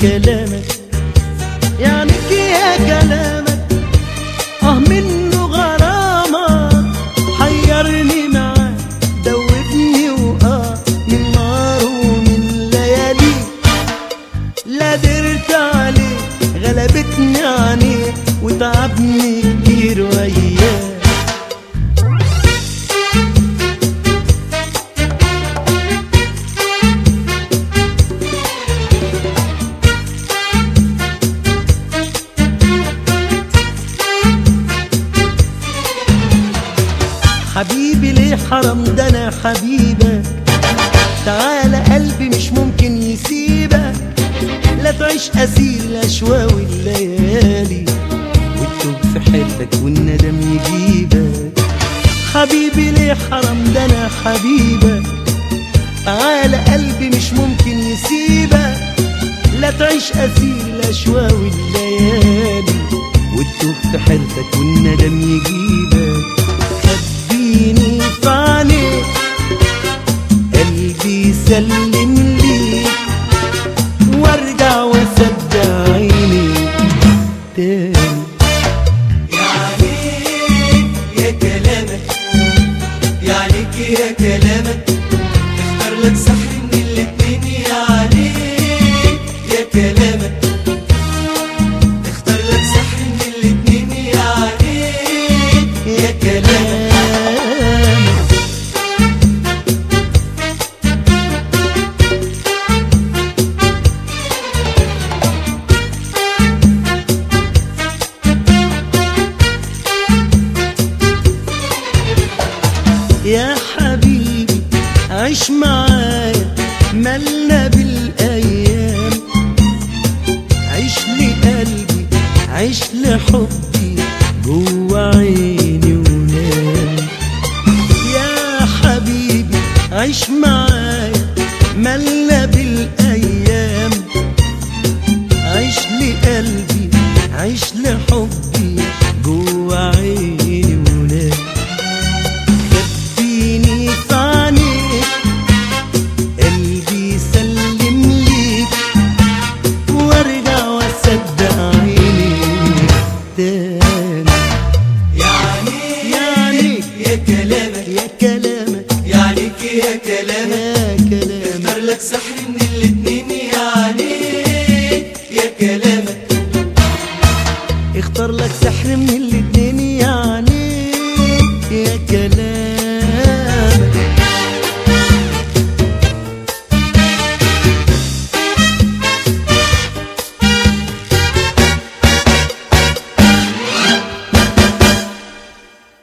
كلامك يعنيك يا كلامك اه منه غرامك حيرني معاك دوبني واه من نار ومن ليالي لا درت عليه غلبتني عليه وتعبني كتير وياه حبيبي ليه حرام ده انا حبيبك تعالى قلبي مش ممكن يسيبك لا تعيش اسير الاشواق والليالي وتتوب في حبك والندم يجيبك حبيبي ليه حرام ده انا حبيبك تعالى قلبي مش ممكن يسيبك لا تعيش اسير الاشواق والليالي وتتوب في حيرتك والندم يجيبك خبيني في عينيك قلبي سلم